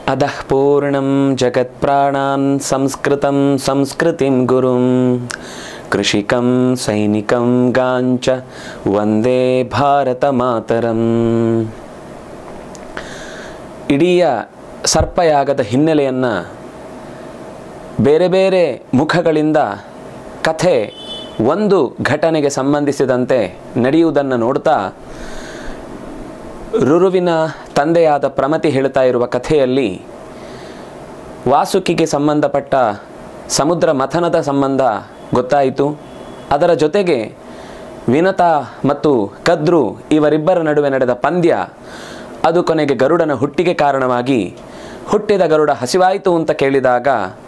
अधः पूर्णं जगत्प्राणान् संस्कृतं संस्कृतिं गुरुं कृषिकं सैनिकं गाञ्च ವಂದೇ ಭಾರತ ಮಾತರಂ ಇಡೀ ಸರ್ಪಯಾಗದ ಹಿನ್ನೆಲೆಯನ್ನು ಬೇರೆ ಬೇರೆ ಮುಖಗಳಿಂದ ಕಥೆ ಒಂದು ಘಟನೆಗೆ ಸಂಬಂಧಿಸಿದಂತೆ ನಡೆಯುವುದನ್ನು ನೋಡ್ತಾ ರುರುವಿನ ತಂದೆಯಾದ ಪ್ರಮತಿ ಹೇಳ್ತಾ ಇರುವ ಕಥೆಯಲ್ಲಿ ವಾಸುಕಿಗೆ ಸಂಬಂಧಪಟ್ಟ ಸಮುದ್ರ ಮಥನದ ಸಂಬಂಧ ಗೊತ್ತಾಯಿತು ಅದರ ಜೊತೆಗೆ ವಿನತಾ ಮತ್ತು ಕದ್ರು ಇವರಿಬ್ಬರ ನಡುವೆ ನಡೆದ ಪಂದ್ಯ ಅದು ಕೊನೆಗೆ ಗರುಡನ ಹುಟ್ಟಿಗೆ ಕಾರಣವಾಗಿ ಹುಟ್ಟಿದ ಗರುಡ ಹಸಿವಾಯಿತು ಅಂತ ಕೇಳಿದಾಗ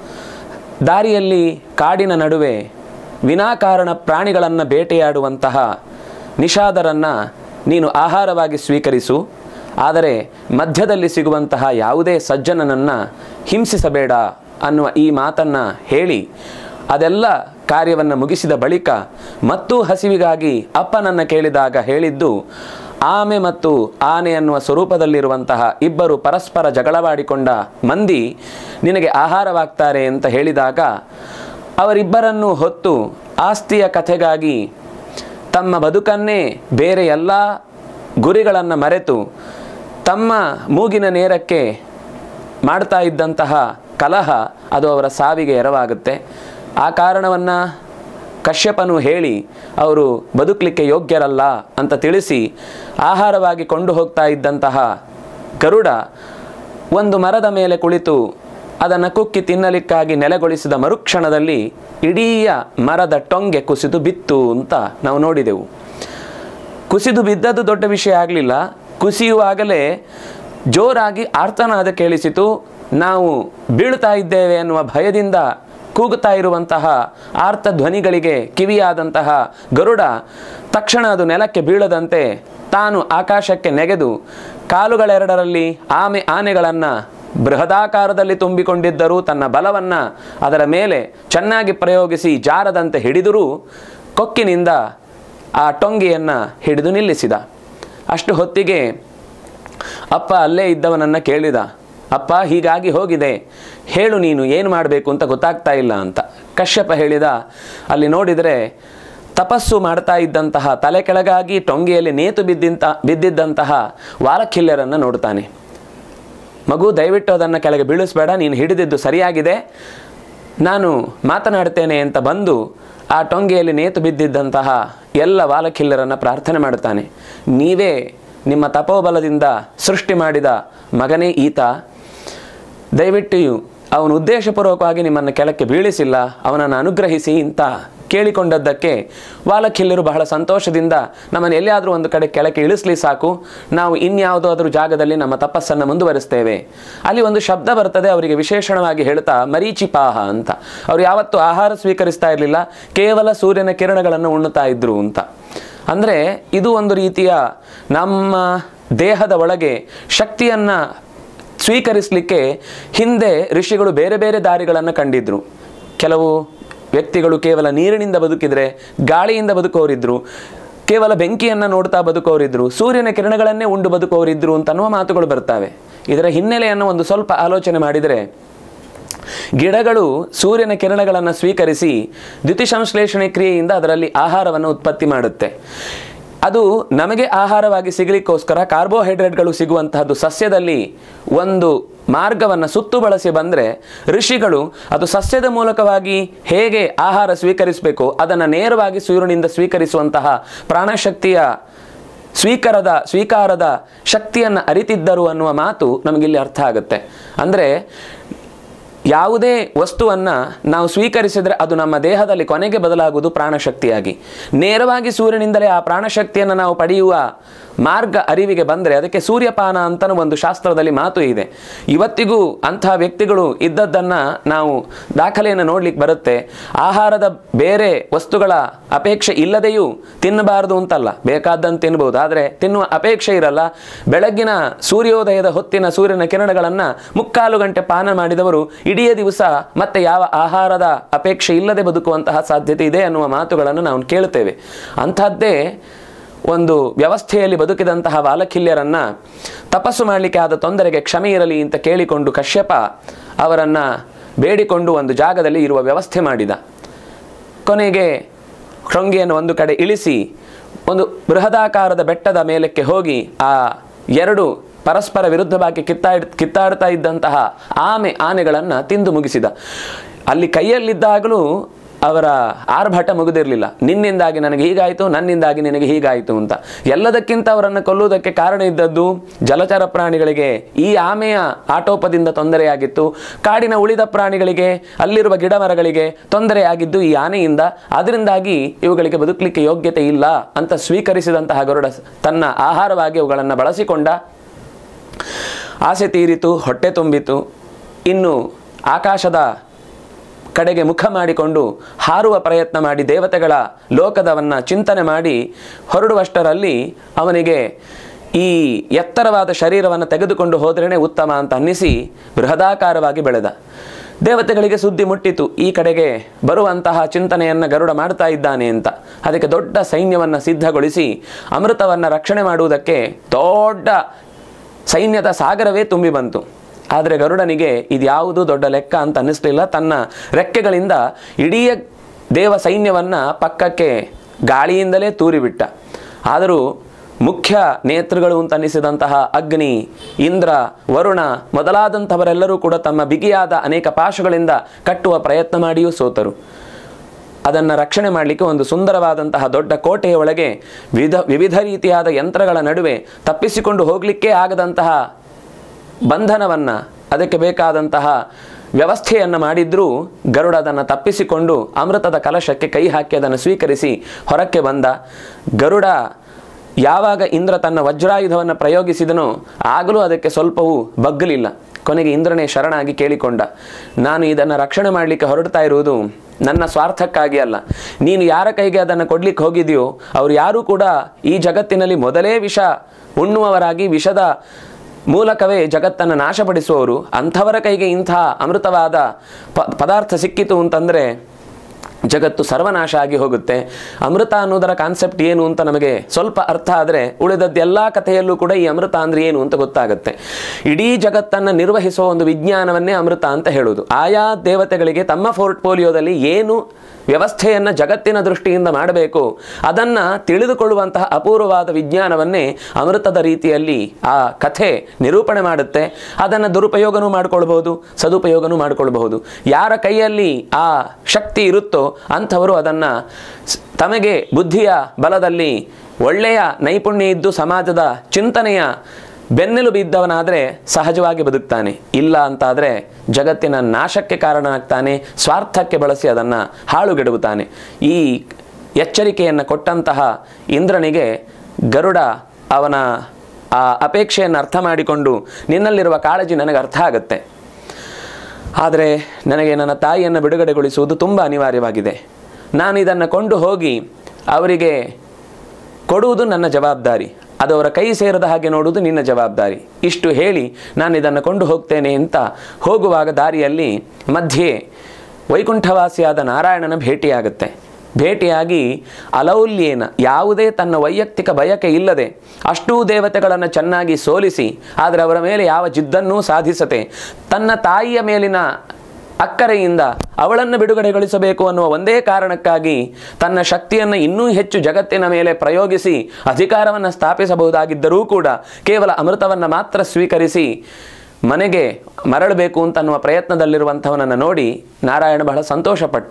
ದಾರಿಯಲ್ಲಿ ಕಾಡಿನ ನಡುವೆ ವಿನಾಕಾರಣ ಪ್ರಾಣಿಗಳನ್ನು ಬೇಟೆಯಾಡುವಂತಹ ನಿಷಾದರನ್ನು ನೀನು ಆಹಾರವಾಗಿ ಸ್ವೀಕರಿಸು ಆದರೆ ಮಧ್ಯದಲ್ಲಿ ಸಿಗುವಂತಹ ಯಾವುದೇ ಸಜ್ಜನನನ್ನು ಹಿಂಸಿಸಬೇಡ ಅನ್ನುವ ಈ ಮಾತನ್ನು ಹೇಳಿ ಅದೆಲ್ಲ ಕಾರ್ಯವನ್ನು ಮುಗಿಸಿದ ಬಳಿಕ ಮತ್ತೂ ಹಸಿವಿಗಾಗಿ ಅಪ್ಪನನ್ನು ಕೇಳಿದಾಗ ಹೇಳಿದ್ದು ಆಮೆ ಮತ್ತು ಆನೆ ಅನ್ನುವ ಸ್ವರೂಪದಲ್ಲಿರುವಂತಹ ಇಬ್ಬರು ಪರಸ್ಪರ ಜಗಳವಾಡಿಕೊಂಡ ಮಂದಿ ನಿನಗೆ ಆಹಾರವಾಗ್ತಾರೆ ಅಂತ ಹೇಳಿದಾಗ ಅವರಿಬ್ಬರನ್ನು ಹೊತ್ತು ಆಸ್ತಿಯ ಕಥೆಗಾಗಿ ತಮ್ಮ ಬದುಕನ್ನೇ ಬೇರೆ ಎಲ್ಲ ಗುರಿಗಳನ್ನು ಮರೆತು ತಮ್ಮ ಮೂಗಿನ ನೇರಕ್ಕೆ ಮಾಡ್ತಾ ಇದ್ದಂತಹ ಕಲಹ ಅದು ಅವರ ಸಾವಿಗೆ ಎರವಾಗುತ್ತೆ ಆ ಕಾರಣವನ್ನು ಕಶ್ಯಪನು ಹೇಳಿ ಅವರು ಬದುಕಲಿಕ್ಕೆ ಯೋಗ್ಯರಲ್ಲ ಅಂತ ತಿಳಿಸಿ ಆಹಾರವಾಗಿ ಕೊಂಡು ಹೋಗ್ತಾ ಇದ್ದಂತಹ ಗರುಡ ಒಂದು ಮರದ ಮೇಲೆ ಕುಳಿತು ಅದನ್ನು ಕುಕ್ಕಿ ತಿನ್ನಲಿಕ್ಕಾಗಿ ನೆಲೆಗೊಳಿಸಿದ ಮರುಕ್ಷಣದಲ್ಲಿ ಇಡೀ ಮರದ ಟೊಂಗೆ ಕುಸಿದು ಬಿತ್ತು ಅಂತ ನಾವು ನೋಡಿದೆವು ಕುಸಿದು ಬಿದ್ದದ್ದು ದೊಡ್ಡ ವಿಷಯ ಆಗಲಿಲ್ಲ ಕುಸಿಯುವಾಗಲೇ ಜೋರಾಗಿ ಆರ್ತನಾದ ಕೇಳಿಸಿತು ನಾವು ಬೀಳ್ತಾ ಇದ್ದೇವೆ ಅನ್ನುವ ಭಯದಿಂದ ಕೂಗುತ್ತಾ ಇರುವಂತಹ ಆರ್ತ ಧ್ವನಿಗಳಿಗೆ ಕಿವಿಯಾದಂತಹ ಗರುಡ ತಕ್ಷಣ ಅದು ನೆಲಕ್ಕೆ ಬೀಳದಂತೆ ತಾನು ಆಕಾಶಕ್ಕೆ ನೆಗೆದು ಕಾಲುಗಳೆರಡರಲ್ಲಿ ಆಮೆ ಆನೆಗಳನ್ನು ಬೃಹದಾಕಾರದಲ್ಲಿ ತುಂಬಿಕೊಂಡಿದ್ದರೂ ತನ್ನ ಬಲವನ್ನು ಅದರ ಮೇಲೆ ಚೆನ್ನಾಗಿ ಪ್ರಯೋಗಿಸಿ ಜಾರದಂತೆ ಹಿಡಿದರೂ ಕೊಕ್ಕಿನಿಂದ ಆ ಟೊಂಗಿಯನ್ನು ಹಿಡಿದು ನಿಲ್ಲಿಸಿದ ಅಷ್ಟು ಹೊತ್ತಿಗೆ ಅಪ್ಪ ಅಲ್ಲೇ ಇದ್ದವನನ್ನು ಕೇಳಿದ ಅಪ್ಪ ಹೀಗಾಗಿ ಹೋಗಿದೆ ಹೇಳು ನೀನು ಏನು ಮಾಡಬೇಕು ಅಂತ ಗೊತ್ತಾಗ್ತಾ ಇಲ್ಲ ಅಂತ ಕಶ್ಯಪ ಹೇಳಿದ ಅಲ್ಲಿ ನೋಡಿದರೆ ತಪಸ್ಸು ಮಾಡ್ತಾ ಇದ್ದಂತಹ ತಲೆ ಕೆಳಗಾಗಿ ಟೊಂಗಿಯಲ್ಲಿ ನೇತು ಬಿದ್ದಿಂತ ಬಿದ್ದಿದ್ದಂತಹ ವಾಲಖಿಲ್ಯರನ್ನು ನೋಡ್ತಾನೆ ಮಗು ದಯವಿಟ್ಟು ಅದನ್ನು ಕೆಳಗೆ ಬೀಳಿಸ್ಬೇಡ ನೀನು ಹಿಡಿದಿದ್ದು ಸರಿಯಾಗಿದೆ ನಾನು ಮಾತನಾಡ್ತೇನೆ ಅಂತ ಬಂದು ಆ ಟೊಂಗೆಯಲ್ಲಿ ನೇತು ಬಿದ್ದಿದ್ದಂತಹ ಎಲ್ಲ ವಾಲಖಿಲ್ಲರನ್ನು ಪ್ರಾರ್ಥನೆ ಮಾಡುತ್ತಾನೆ ನೀವೇ ನಿಮ್ಮ ತಪೋಬಲದಿಂದ ಸೃಷ್ಟಿ ಮಾಡಿದ ಮಗನೇ ಈತ ದಯವಿಟ್ಟು ಅವನು ಉದ್ದೇಶಪೂರ್ವಕವಾಗಿ ನಿಮ್ಮನ್ನು ಕೆಳಕ್ಕೆ ಬೀಳಿಸಿಲ್ಲ ಅವನನ್ನು ಅನುಗ್ರಹಿಸಿ ಅಂತ ಕೇಳಿಕೊಂಡದ್ದಕ್ಕೆ ವಾಲಖಿಲ್ಲರು ಬಹಳ ಸಂತೋಷದಿಂದ ನಮ್ಮನ್ನು ಎಲ್ಲಿಯಾದರೂ ಒಂದು ಕಡೆ ಕೆಳಕ್ಕೆ ಇಳಿಸ್ಲಿ ಸಾಕು ನಾವು ಇನ್ಯಾವುದಾದ್ರೂ ಜಾಗದಲ್ಲಿ ನಮ್ಮ ತಪಸ್ಸನ್ನು ಮುಂದುವರಿಸ್ತೇವೆ ಅಲ್ಲಿ ಒಂದು ಶಬ್ದ ಬರ್ತದೆ ಅವರಿಗೆ ವಿಶೇಷಣವಾಗಿ ಹೇಳ್ತಾ ಮರೀಚಿಪಾಹ ಅಂತ ಅವರು ಯಾವತ್ತೂ ಆಹಾರ ಸ್ವೀಕರಿಸ್ತಾ ಇರಲಿಲ್ಲ ಕೇವಲ ಸೂರ್ಯನ ಕಿರಣಗಳನ್ನು ಉಣ್ಣುತ್ತಾ ಇದ್ರು ಅಂತ ಅಂದರೆ ಇದು ಒಂದು ರೀತಿಯ ನಮ್ಮ ದೇಹದ ಒಳಗೆ ಶಕ್ತಿಯನ್ನು ಸ್ವೀಕರಿಸಲಿಕ್ಕೆ ಹಿಂದೆ ಋಷಿಗಳು ಬೇರೆ ಬೇರೆ ದಾರಿಗಳನ್ನು ಕಂಡಿದ್ರು ಕೆಲವು ವ್ಯಕ್ತಿಗಳು ಕೇವಲ ನೀರಿನಿಂದ ಬದುಕಿದರೆ ಗಾಳಿಯಿಂದ ಬದುಕೋರಿದ್ರು ಕೇವಲ ಬೆಂಕಿಯನ್ನು ನೋಡ್ತಾ ಬದುಕೋರಿದ್ರು ಸೂರ್ಯನ ಕಿರಣಗಳನ್ನೇ ಉಂಡು ಬದುಕೋರಿದ್ರು ಅಂತನ್ನುವ ಮಾತುಗಳು ಬರ್ತವೆ ಇದರ ಹಿನ್ನೆಲೆಯನ್ನು ಒಂದು ಸ್ವಲ್ಪ ಆಲೋಚನೆ ಮಾಡಿದರೆ ಗಿಡಗಳು ಸೂರ್ಯನ ಕಿರಣಗಳನ್ನು ಸ್ವೀಕರಿಸಿ ದ್ಯುತಿಸಂಶ್ಲೇಷಣೆ ಕ್ರಿಯೆಯಿಂದ ಅದರಲ್ಲಿ ಆಹಾರವನ್ನು ಉತ್ಪತ್ತಿ ಮಾಡುತ್ತೆ ಅದು ನಮಗೆ ಆಹಾರವಾಗಿ ಸಿಗಲಿಕ್ಕೋಸ್ಕರ ಕಾರ್ಬೋಹೈಡ್ರೇಟ್ಗಳು ಸಿಗುವಂತಹದ್ದು ಸಸ್ಯದಲ್ಲಿ ಒಂದು ಮಾರ್ಗವನ್ನು ಸುತ್ತು ಬಳಸಿ ಬಂದರೆ ಋಷಿಗಳು ಅದು ಸಸ್ಯದ ಮೂಲಕವಾಗಿ ಹೇಗೆ ಆಹಾರ ಸ್ವೀಕರಿಸಬೇಕು ಅದನ್ನು ನೇರವಾಗಿ ಸೂರ್ಯನಿಂದ ಸ್ವೀಕರಿಸುವಂತಹ ಪ್ರಾಣಶಕ್ತಿಯ ಸ್ವೀಕಾರದ ಸ್ವೀಕಾರದ ಶಕ್ತಿಯನ್ನು ಅರಿತಿದ್ದರು ಅನ್ನುವ ಮಾತು ನಮಗಿಲ್ಲಿ ಅರ್ಥ ಆಗುತ್ತೆ ಅಂದರೆ ಯಾವುದೇ ವಸ್ತುವನ್ನು ನಾವು ಸ್ವೀಕರಿಸಿದರೆ ಅದು ನಮ್ಮ ದೇಹದಲ್ಲಿ ಕೊನೆಗೆ ಬದಲಾಗುವುದು ಪ್ರಾಣಶಕ್ತಿಯಾಗಿ ನೇರವಾಗಿ ಸೂರ್ಯನಿಂದಲೇ ಆ ಪ್ರಾಣಶಕ್ತಿಯನ್ನು ನಾವು ಪಡೆಯುವ ಮಾರ್ಗ ಅರಿವಿಗೆ ಬಂದರೆ ಅದಕ್ಕೆ ಸೂರ್ಯಪಾನ ಅಂತಲೂ ಒಂದು ಶಾಸ್ತ್ರದಲ್ಲಿ ಮಾತು ಇದೆ ಇವತ್ತಿಗೂ ಅಂತಹ ವ್ಯಕ್ತಿಗಳು ಇದ್ದದ್ದನ್ನು ನಾವು ದಾಖಲೆಯನ್ನು ನೋಡ್ಲಿಕ್ಕೆ ಬರುತ್ತೆ ಆಹಾರದ ಬೇರೆ ವಸ್ತುಗಳ ಅಪೇಕ್ಷೆ ಇಲ್ಲದೆಯೂ ತಿನ್ನಬಾರದು ಅಂತಲ್ಲ ಬೇಕಾದಂತೆ ತಿನ್ಬೋದು ಆದರೆ ತಿನ್ನುವ ಅಪೇಕ್ಷೆ ಇರಲ್ಲ ಬೆಳಗ್ಗಿನ ಸೂರ್ಯೋದಯದ ಹೊತ್ತಿನ ಸೂರ್ಯನ ಕಿರಣಗಳನ್ನು ಮುಕ್ಕಾಲು ಗಂಟೆ ಪಾನ ಮಾಡಿದವರು ಇಡೀ ದಿವಸ ಮತ್ತೆ ಯಾವ ಆಹಾರದ ಅಪೇಕ್ಷೆ ಇಲ್ಲದೆ ಬದುಕುವಂತಹ ಸಾಧ್ಯತೆ ಇದೆ ಅನ್ನುವ ಮಾತುಗಳನ್ನು ನಾವು ಕೇಳುತ್ತೇವೆ ಅಂಥದ್ದೇ ಒಂದು ವ್ಯವಸ್ಥೆಯಲ್ಲಿ ಬದುಕಿದಂತಹ ವಾಲಕಿಲ್ಯರನ್ನ ತಪಸ್ಸು ಮಾಡಲಿಕ್ಕೆ ಆದ ತೊಂದರೆಗೆ ಕ್ಷಮೆ ಇರಲಿ ಅಂತ ಕೇಳಿಕೊಂಡು ಕಶ್ಯಪ ಅವರನ್ನು ಬೇಡಿಕೊಂಡು ಒಂದು ಜಾಗದಲ್ಲಿ ಇರುವ ವ್ಯವಸ್ಥೆ ಮಾಡಿದ ಕೊನೆಗೆ ಶೃಂಗಿಯನ್ನು ಒಂದು ಕಡೆ ಇಳಿಸಿ ಒಂದು ಬೃಹದಾಕಾರದ ಬೆಟ್ಟದ ಮೇಲಕ್ಕೆ ಹೋಗಿ ಆ ಎರಡು ಪರಸ್ಪರ ವಿರುದ್ಧವಾಗಿ ಕಿತ್ತಾಡ್ ಕಿತ್ತಾಡ್ತಾ ಇದ್ದಂತಹ ಆಮೆ ಆನೆಗಳನ್ನು ತಿಂದು ಮುಗಿಸಿದ ಅಲ್ಲಿ ಕೈಯಲ್ಲಿದ್ದಾಗಲೂ ಅವರ ಆರ್ಭಟ ಮುಗಿದಿರಲಿಲ್ಲ ನಿನ್ನಿಂದಾಗಿ ನನಗೆ ಹೀಗಾಯಿತು ನನ್ನಿಂದಾಗಿ ನಿನಗೆ ಹೀಗಾಯಿತು ಅಂತ ಎಲ್ಲದಕ್ಕಿಂತ ಅವರನ್ನು ಕೊಲ್ಲುವುದಕ್ಕೆ ಕಾರಣ ಇದ್ದದ್ದು ಜಲಚರ ಪ್ರಾಣಿಗಳಿಗೆ ಈ ಆಮೆಯ ಆಟೋಪದಿಂದ ತೊಂದರೆಯಾಗಿತ್ತು ಕಾಡಿನ ಉಳಿದ ಪ್ರಾಣಿಗಳಿಗೆ ಅಲ್ಲಿರುವ ಗಿಡ ಮರಗಳಿಗೆ ತೊಂದರೆಯಾಗಿದ್ದು ಈ ಆನೆಯಿಂದ ಅದರಿಂದಾಗಿ ಇವುಗಳಿಗೆ ಬದುಕಲಿಕ್ಕೆ ಯೋಗ್ಯತೆ ಇಲ್ಲ ಅಂತ ಸ್ವೀಕರಿಸಿದಂತಹ ಗರುಡ ತನ್ನ ಆಹಾರವಾಗಿ ಅವುಗಳನ್ನು ಬಳಸಿಕೊಂಡ ಆಸೆ ತೀರಿತು ಹೊಟ್ಟೆ ತುಂಬಿತು ಇನ್ನು ಆಕಾಶದ ಕಡೆಗೆ ಮುಖ ಮಾಡಿಕೊಂಡು ಹಾರುವ ಪ್ರಯತ್ನ ಮಾಡಿ ದೇವತೆಗಳ ಲೋಕದವನ್ನ ಚಿಂತನೆ ಮಾಡಿ ಹೊರಡುವಷ್ಟರಲ್ಲಿ ಅವನಿಗೆ ಈ ಎತ್ತರವಾದ ಶರೀರವನ್ನು ತೆಗೆದುಕೊಂಡು ಹೋದ್ರೇ ಉತ್ತಮ ಅಂತ ಅನ್ನಿಸಿ ಬೃಹದಾಕಾರವಾಗಿ ಬೆಳೆದ ದೇವತೆಗಳಿಗೆ ಸುದ್ದಿ ಮುಟ್ಟಿತು ಈ ಕಡೆಗೆ ಬರುವಂತಹ ಚಿಂತನೆಯನ್ನು ಗರುಡ ಮಾಡ್ತಾ ಇದ್ದಾನೆ ಅಂತ ಅದಕ್ಕೆ ದೊಡ್ಡ ಸೈನ್ಯವನ್ನು ಸಿದ್ಧಗೊಳಿಸಿ ಅಮೃತವನ್ನು ರಕ್ಷಣೆ ಮಾಡುವುದಕ್ಕೆ ದೊಡ್ಡ ಸೈನ್ಯದ ಸಾಗರವೇ ತುಂಬಿ ಬಂತು ಆದರೆ ಗರುಡನಿಗೆ ಇದ್ಯಾವುದು ದೊಡ್ಡ ಲೆಕ್ಕ ಅಂತ ಅನ್ನಿಸ್ಲಿಲ್ಲ ತನ್ನ ರೆಕ್ಕೆಗಳಿಂದ ಇಡೀ ದೇವ ಸೈನ್ಯವನ್ನು ಪಕ್ಕಕ್ಕೆ ಗಾಳಿಯಿಂದಲೇ ತೂರಿಬಿಟ್ಟ ಆದರೂ ಮುಖ್ಯ ನೇತೃಗಳು ಅಂತ ಅನ್ನಿಸಿದಂತಹ ಅಗ್ನಿ ಇಂದ್ರ ವರುಣ ಮೊದಲಾದಂಥವರೆಲ್ಲರೂ ಕೂಡ ತಮ್ಮ ಬಿಗಿಯಾದ ಅನೇಕ ಪಾಶಗಳಿಂದ ಕಟ್ಟುವ ಪ್ರಯತ್ನ ಮಾಡಿಯೂ ಸೋತರು ಅದನ್ನು ರಕ್ಷಣೆ ಮಾಡಲಿಕ್ಕೆ ಒಂದು ಸುಂದರವಾದಂತಹ ದೊಡ್ಡ ಕೋಟೆಯ ಒಳಗೆ ವಿವಿಧ ವಿವಿಧ ರೀತಿಯಾದ ಯಂತ್ರಗಳ ನಡುವೆ ತಪ್ಪಿಸಿಕೊಂಡು ಹೋಗಲಿಕ್ಕೇ ಆಗದಂತಹ ಬಂಧನವನ್ನು ಅದಕ್ಕೆ ಬೇಕಾದಂತಹ ವ್ಯವಸ್ಥೆಯನ್ನು ಮಾಡಿದ್ರೂ ಗರುಡ ಅದನ್ನು ತಪ್ಪಿಸಿಕೊಂಡು ಅಮೃತದ ಕಲಶಕ್ಕೆ ಕೈ ಹಾಕಿ ಅದನ್ನು ಸ್ವೀಕರಿಸಿ ಹೊರಕ್ಕೆ ಬಂದ ಗರುಡ ಯಾವಾಗ ಇಂದ್ರ ತನ್ನ ವಜ್ರಾಯುಧವನ್ನು ಪ್ರಯೋಗಿಸಿದನೋ ಆಗಲೂ ಅದಕ್ಕೆ ಸ್ವಲ್ಪವೂ ಬಗ್ಗಲಿಲ್ಲ ಕೊನೆಗೆ ಇಂದ್ರನೇ ಶರಣಾಗಿ ಕೇಳಿಕೊಂಡ ನಾನು ಇದನ್ನು ರಕ್ಷಣೆ ಮಾಡಲಿಕ್ಕೆ ಹೊರಡ್ತಾ ಇರುವುದು ನನ್ನ ಸ್ವಾರ್ಥಕ್ಕಾಗಿ ಅಲ್ಲ ನೀನು ಯಾರ ಕೈಗೆ ಅದನ್ನು ಕೊಡ್ಲಿಕ್ಕೆ ಹೋಗಿದೆಯೋ ಅವರು ಯಾರೂ ಕೂಡ ಈ ಜಗತ್ತಿನಲ್ಲಿ ಮೊದಲೇ ವಿಷ ಉಣ್ಣುವವರಾಗಿ ವಿಷದ ಮೂಲಕವೇ ಜಗತ್ತನ್ನು ನಾಶಪಡಿಸುವವರು ಅಂಥವರ ಕೈಗೆ ಇಂಥ ಅಮೃತವಾದ ಪ ಪದಾರ್ಥ ಸಿಕ್ಕಿತು ಅಂತಂದರೆ ಜಗತ್ತು ಸರ್ವನಾಶ ಆಗಿ ಹೋಗುತ್ತೆ ಅಮೃತ ಅನ್ನೋದರ ಕಾನ್ಸೆಪ್ಟ್ ಏನು ಅಂತ ನಮಗೆ ಸ್ವಲ್ಪ ಅರ್ಥ ಆದರೆ ಉಳಿದದ್ದೆಲ್ಲ ಕಥೆಯಲ್ಲೂ ಕೂಡ ಈ ಅಮೃತ ಅಂದ್ರೆ ಏನು ಅಂತ ಗೊತ್ತಾಗುತ್ತೆ ಇಡೀ ಜಗತ್ತನ್ನು ನಿರ್ವಹಿಸುವ ಒಂದು ವಿಜ್ಞಾನವನ್ನೇ ಅಮೃತ ಅಂತ ಹೇಳುವುದು ಆಯಾ ದೇವತೆಗಳಿಗೆ ತಮ್ಮ ಪೋರ್ಟ್ಫೋಲಿಯೋದಲ್ಲಿ ಏನು ವ್ಯವಸ್ಥೆಯನ್ನು ಜಗತ್ತಿನ ದೃಷ್ಟಿಯಿಂದ ಮಾಡಬೇಕು ಅದನ್ನು ತಿಳಿದುಕೊಳ್ಳುವಂತಹ ಅಪೂರ್ವವಾದ ವಿಜ್ಞಾನವನ್ನೇ ಅಮೃತದ ರೀತಿಯಲ್ಲಿ ಆ ಕಥೆ ನಿರೂಪಣೆ ಮಾಡುತ್ತೆ ಅದನ್ನು ದುರುಪಯೋಗನೂ ಮಾಡಿಕೊಳ್ಬಹುದು ಸದುಪಯೋಗನೂ ಮಾಡಿಕೊಳ್ಬಹುದು ಯಾರ ಕೈಯಲ್ಲಿ ಆ ಶಕ್ತಿ ಇರುತ್ತೋ ಅಂಥವರು ಅದನ್ನು ತಮಗೆ ಬುದ್ಧಿಯ ಬಲದಲ್ಲಿ ಒಳ್ಳೆಯ ನೈಪುಣ್ಯ ಇದ್ದು ಸಮಾಜದ ಚಿಂತನೆಯ ಬೆನ್ನೆಲುಬು ಇದ್ದವನಾದರೆ ಸಹಜವಾಗಿ ಬದುಕ್ತಾನೆ ಇಲ್ಲ ಅಂತಾದರೆ ಜಗತ್ತಿನ ನಾಶಕ್ಕೆ ಕಾರಣನಾಗ್ತಾನೆ ಸ್ವಾರ್ಥಕ್ಕೆ ಬಳಸಿ ಅದನ್ನು ಹಾಳುಗೆಡುತ್ತಾನೆ ಈ ಎಚ್ಚರಿಕೆಯನ್ನು ಕೊಟ್ಟಂತಹ ಇಂದ್ರನಿಗೆ ಗರುಡ ಅವನ ಆ ಅಪೇಕ್ಷೆಯನ್ನು ಅರ್ಥ ಮಾಡಿಕೊಂಡು ನಿನ್ನಲ್ಲಿರುವ ಕಾಳಜಿ ನನಗೆ ಅರ್ಥ ಆಗುತ್ತೆ ಆದರೆ ನನಗೆ ನನ್ನ ತಾಯಿಯನ್ನು ಬಿಡುಗಡೆಗೊಳಿಸುವುದು ತುಂಬ ಅನಿವಾರ್ಯವಾಗಿದೆ ನಾನು ಇದನ್ನು ಕೊಂಡು ಹೋಗಿ ಅವರಿಗೆ ಕೊಡುವುದು ನನ್ನ ಜವಾಬ್ದಾರಿ ಅದು ಅವರ ಕೈ ಸೇರದ ಹಾಗೆ ನೋಡುವುದು ನಿನ್ನ ಜವಾಬ್ದಾರಿ ಇಷ್ಟು ಹೇಳಿ ನಾನು ಇದನ್ನು ಕೊಂಡು ಹೋಗ್ತೇನೆ ಅಂತ ಹೋಗುವಾಗ ದಾರಿಯಲ್ಲಿ ಮಧ್ಯೆ ವೈಕುಂಠವಾಸಿಯಾದ ನಾರಾಯಣನ ಭೇಟಿಯಾಗುತ್ತೆ ಭೇಟಿಯಾಗಿ ಅಲೌಲ್ಯೇನ ಯಾವುದೇ ತನ್ನ ವೈಯಕ್ತಿಕ ಬಯಕೆ ಇಲ್ಲದೆ ಅಷ್ಟೂ ದೇವತೆಗಳನ್ನು ಚೆನ್ನಾಗಿ ಸೋಲಿಸಿ ಆದರೆ ಅವರ ಮೇಲೆ ಯಾವ ಜಿದ್ದನ್ನೂ ಸಾಧಿಸದೆ ತನ್ನ ತಾಯಿಯ ಮೇಲಿನ ಅಕ್ಕರೆಯಿಂದ ಅವಳನ್ನು ಬಿಡುಗಡೆಗೊಳಿಸಬೇಕು ಅನ್ನುವ ಒಂದೇ ಕಾರಣಕ್ಕಾಗಿ ತನ್ನ ಶಕ್ತಿಯನ್ನು ಇನ್ನೂ ಹೆಚ್ಚು ಜಗತ್ತಿನ ಮೇಲೆ ಪ್ರಯೋಗಿಸಿ ಅಧಿಕಾರವನ್ನು ಸ್ಥಾಪಿಸಬಹುದಾಗಿದ್ದರೂ ಕೂಡ ಕೇವಲ ಅಮೃತವನ್ನು ಮಾತ್ರ ಸ್ವೀಕರಿಸಿ ಮನೆಗೆ ಮರಳಬೇಕು ಅಂತನ್ನುವ ಪ್ರಯತ್ನದಲ್ಲಿರುವಂಥವನನ್ನು ನೋಡಿ ನಾರಾಯಣ ಬಹಳ ಸಂತೋಷಪಟ್ಟ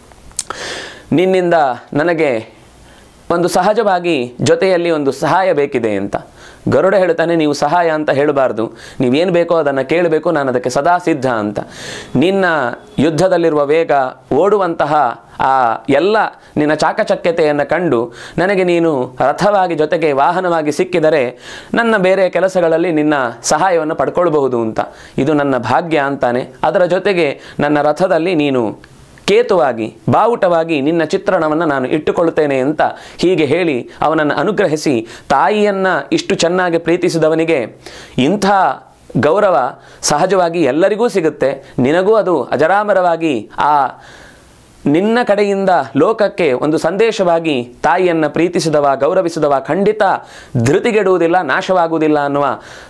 ನಿನ್ನಿಂದ ನನಗೆ ಒಂದು ಸಹಜವಾಗಿ ಜೊತೆಯಲ್ಲಿ ಒಂದು ಸಹಾಯ ಬೇಕಿದೆ ಅಂತ ಗರುಡ ಹೇಳ್ತಾನೆ ನೀವು ಸಹಾಯ ಅಂತ ಹೇಳಬಾರ್ದು ನೀವೇನು ಬೇಕೋ ಅದನ್ನು ಕೇಳಬೇಕು ನಾನು ಅದಕ್ಕೆ ಸದಾ ಸಿದ್ಧ ಅಂತ ನಿನ್ನ ಯುದ್ಧದಲ್ಲಿರುವ ವೇಗ ಓಡುವಂತಹ ಆ ಎಲ್ಲ ನಿನ್ನ ಚಾಕಚಕ್ಯತೆಯನ್ನು ಕಂಡು ನನಗೆ ನೀನು ರಥವಾಗಿ ಜೊತೆಗೆ ವಾಹನವಾಗಿ ಸಿಕ್ಕಿದರೆ ನನ್ನ ಬೇರೆ ಕೆಲಸಗಳಲ್ಲಿ ನಿನ್ನ ಸಹಾಯವನ್ನು ಪಡ್ಕೊಳ್ಬಹುದು ಅಂತ ಇದು ನನ್ನ ಭಾಗ್ಯ ಅಂತಾನೆ ಅದರ ಜೊತೆಗೆ ನನ್ನ ರಥದಲ್ಲಿ ನೀನು ಕೇತುವಾಗಿ ಬಾವುಟವಾಗಿ ನಿನ್ನ ಚಿತ್ರಣವನ್ನು ನಾನು ಇಟ್ಟುಕೊಳ್ಳುತ್ತೇನೆ ಅಂತ ಹೀಗೆ ಹೇಳಿ ಅವನನ್ನು ಅನುಗ್ರಹಿಸಿ ತಾಯಿಯನ್ನು ಇಷ್ಟು ಚೆನ್ನಾಗಿ ಪ್ರೀತಿಸಿದವನಿಗೆ ಇಂಥ ಗೌರವ ಸಹಜವಾಗಿ ಎಲ್ಲರಿಗೂ ಸಿಗುತ್ತೆ ನಿನಗೂ ಅದು ಅಜರಾಮರವಾಗಿ ಆ ನಿನ್ನ ಕಡೆಯಿಂದ ಲೋಕಕ್ಕೆ ಒಂದು ಸಂದೇಶವಾಗಿ ತಾಯಿಯನ್ನು ಪ್ರೀತಿಸಿದವ ಗೌರವಿಸಿದವ ಖಂಡಿತ ಧೃತಿಗೆಡುವುದಿಲ್ಲ ನಾಶವಾಗುವುದಿಲ್ಲ ಅನ್ನುವ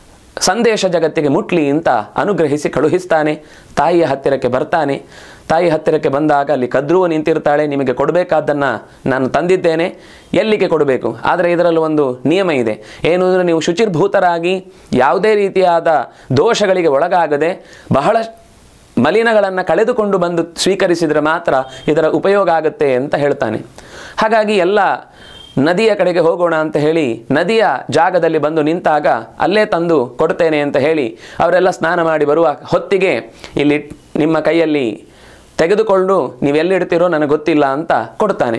ಸಂದೇಶ ಜಗತ್ತಿಗೆ ಮುಟ್ಲಿ ಅಂತ ಅನುಗ್ರಹಿಸಿ ಕಳುಹಿಸ್ತಾನೆ ತಾಯಿಯ ಹತ್ತಿರಕ್ಕೆ ಬರ್ತಾನೆ ತಾಯಿ ಹತ್ತಿರಕ್ಕೆ ಬಂದಾಗ ಅಲ್ಲಿ ಕದ್ರುವ ನಿಂತಿರ್ತಾಳೆ ನಿಮಗೆ ಕೊಡಬೇಕಾದ್ದನ್ನು ನಾನು ತಂದಿದ್ದೇನೆ ಎಲ್ಲಿಗೆ ಕೊಡಬೇಕು ಆದರೆ ಇದರಲ್ಲಿ ಒಂದು ನಿಯಮ ಇದೆ ಏನು ಅಂದರೆ ನೀವು ಶುಚಿರ್ಭೂತರಾಗಿ ಯಾವುದೇ ರೀತಿಯಾದ ದೋಷಗಳಿಗೆ ಒಳಗಾಗದೆ ಬಹಳ ಮಲಿನಗಳನ್ನು ಕಳೆದುಕೊಂಡು ಬಂದು ಸ್ವೀಕರಿಸಿದರೆ ಮಾತ್ರ ಇದರ ಉಪಯೋಗ ಆಗುತ್ತೆ ಅಂತ ಹೇಳ್ತಾನೆ ಹಾಗಾಗಿ ಎಲ್ಲ ನದಿಯ ಕಡೆಗೆ ಹೋಗೋಣ ಅಂತ ಹೇಳಿ ನದಿಯ ಜಾಗದಲ್ಲಿ ಬಂದು ನಿಂತಾಗ ಅಲ್ಲೇ ತಂದು ಕೊಡ್ತೇನೆ ಅಂತ ಹೇಳಿ ಅವರೆಲ್ಲ ಸ್ನಾನ ಮಾಡಿ ಬರುವ ಹೊತ್ತಿಗೆ ಇಲ್ಲಿ ನಿಮ್ಮ ಕೈಯಲ್ಲಿ ತೆಗೆದುಕೊಂಡು ನೀವೆಲ್ಲಿಡ್ತೀರೋ ನನಗೆ ಗೊತ್ತಿಲ್ಲ ಅಂತ ಕೊಡ್ತಾನೆ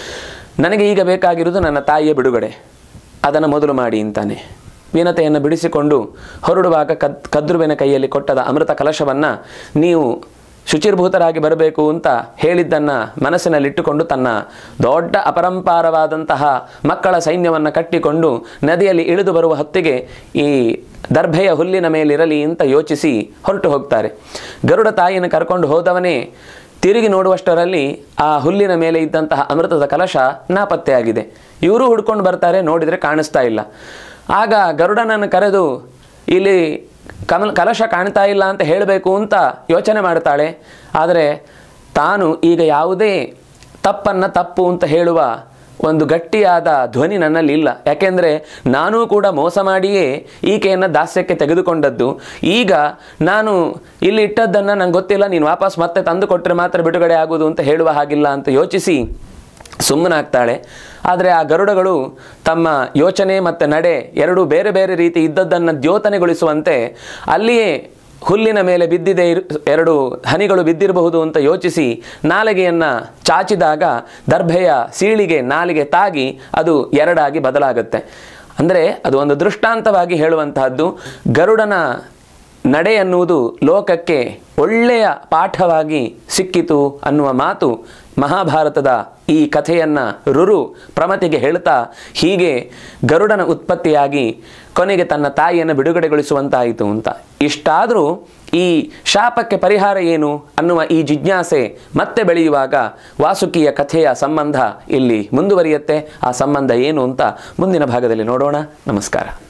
ನನಗೆ ಈಗ ಬೇಕಾಗಿರುವುದು ನನ್ನ ತಾಯಿಯ ಬಿಡುಗಡೆ ಅದನ್ನು ಮೊದಲು ಮಾಡಿ ಅಂತಾನೆ ವೀನತೆಯನ್ನು ಬಿಡಿಸಿಕೊಂಡು ಹೊರಡುವಾಗ ಕದ್ ಕದ್ರುವಿನ ಕೈಯಲ್ಲಿ ಕೊಟ್ಟದ ಅಮೃತ ಕಲಶವನ್ನು ನೀವು ಶುಚಿರ್ಭೂತರಾಗಿ ಬರಬೇಕು ಅಂತ ಹೇಳಿದ್ದನ್ನು ಮನಸ್ಸಿನಲ್ಲಿಟ್ಟುಕೊಂಡು ತನ್ನ ದೊಡ್ಡ ಅಪರಂಪಾರವಾದಂತಹ ಮಕ್ಕಳ ಸೈನ್ಯವನ್ನು ಕಟ್ಟಿಕೊಂಡು ನದಿಯಲ್ಲಿ ಇಳಿದು ಬರುವ ಹೊತ್ತಿಗೆ ಈ ದರ್ಭೆಯ ಹುಲ್ಲಿನ ಮೇಲಿರಲಿ ಅಂತ ಯೋಚಿಸಿ ಹೊರಟು ಹೋಗ್ತಾರೆ ಗರುಡ ತಾಯಿಯನ್ನು ಕರ್ಕೊಂಡು ಹೋದವನೇ ತಿರುಗಿ ನೋಡುವಷ್ಟರಲ್ಲಿ ಆ ಹುಲ್ಲಿನ ಮೇಲೆ ಇದ್ದಂತಹ ಅಮೃತದ ಕಲಶ ನಾಪತ್ತೆಯಾಗಿದೆ ಇವರು ಹುಡ್ಕೊಂಡು ಬರ್ತಾರೆ ನೋಡಿದರೆ ಕಾಣಿಸ್ತಾ ಇಲ್ಲ ಆಗ ಗರುಡನನ್ನು ಕರೆದು ಇಲ್ಲಿ ಕಮಲ್ ಕಲಶ ಕಾಣ್ತಾ ಇಲ್ಲ ಅಂತ ಹೇಳಬೇಕು ಅಂತ ಯೋಚನೆ ಮಾಡ್ತಾಳೆ ಆದರೆ ತಾನು ಈಗ ಯಾವುದೇ ತಪ್ಪನ್ನು ತಪ್ಪು ಅಂತ ಹೇಳುವ ಒಂದು ಗಟ್ಟಿಯಾದ ಧ್ವನಿ ನನ್ನಲ್ಲಿ ಇಲ್ಲ ಯಾಕೆಂದರೆ ನಾನೂ ಕೂಡ ಮೋಸ ಮಾಡಿಯೇ ಈಕೆಯನ್ನು ದಾಸ್ಯಕ್ಕೆ ತೆಗೆದುಕೊಂಡದ್ದು ಈಗ ನಾನು ಇಲ್ಲಿ ಇಟ್ಟದ್ದನ್ನು ನಂಗೆ ಗೊತ್ತಿಲ್ಲ ನೀನು ವಾಪಸ್ ಮತ್ತೆ ತಂದು ಕೊಟ್ಟರೆ ಮಾತ್ರ ಬಿಡುಗಡೆ ಆಗುವುದು ಅಂತ ಹೇಳುವ ಹಾಗಿಲ್ಲ ಅಂತ ಯೋಚಿಸಿ ಸುಮ್ಮನಾಗ್ತಾಳೆ ಆದರೆ ಆ ಗರುಡಗಳು ತಮ್ಮ ಯೋಚನೆ ಮತ್ತು ನಡೆ ಎರಡು ಬೇರೆ ಬೇರೆ ರೀತಿ ಇದ್ದದ್ದನ್ನು ದ್ಯೋತನೆಗೊಳಿಸುವಂತೆ ಅಲ್ಲಿಯೇ ಹುಲ್ಲಿನ ಮೇಲೆ ಬಿದ್ದಿದೆ ಇರು- ಎರಡು ಹನಿಗಳು ಬಿದ್ದಿರಬಹುದು ಅಂತ ಯೋಚಿಸಿ ನಾಲಿಗೆಯನ್ನು ಚಾಚಿದಾಗ ದರ್ಭೆಯ ಸೀಳಿಗೆ ನಾಲಿಗೆ ತಾಗಿ ಅದು ಎರಡಾಗಿ ಬದಲಾಗುತ್ತೆ ಅಂದರೆ ಅದು ಒಂದು ದೃಷ್ಟಾಂತವಾಗಿ ಹೇಳುವಂತಹದ್ದು ಗರುಡನ ನಡೆ ಅನ್ನುವುದು ಲೋಕಕ್ಕೆ ಒಳ್ಳೆಯ ಪಾಠವಾಗಿ ಸಿಕ್ಕಿತು ಅನ್ನುವ ಮಾತು ಮಹಾಭಾರತದ ಈ ಕಥೆಯನ್ನು ರುರು ಪ್ರಮತಿಗೆ ಹೇಳ್ತಾ ಹೀಗೆ ಗರುಡನ ಉತ್ಪತ್ತಿಯಾಗಿ ಕೊನೆಗೆ ತನ್ನ ತಾಯಿಯನ್ನು ಬಿಡುಗಡೆಗೊಳಿಸುವಂತಾಯಿತು ಅಂತ ಇಷ್ಟಾದರೂ ಈ ಶಾಪಕ್ಕೆ ಪರಿಹಾರ ಏನು ಅನ್ನುವ ಈ ಜಿಜ್ಞಾಸೆ ಮತ್ತೆ ಬೆಳೆಯುವಾಗ ವಾಸುಕಿಯ ಕಥೆಯ ಸಂಬಂಧ ಇಲ್ಲಿ ಮುಂದುವರಿಯುತ್ತೆ ಆ ಸಂಬಂಧ ಏನು ಅಂತ ಮುಂದಿನ ಭಾಗದಲ್ಲಿ ನೋಡೋಣ ನಮಸ್ಕಾರ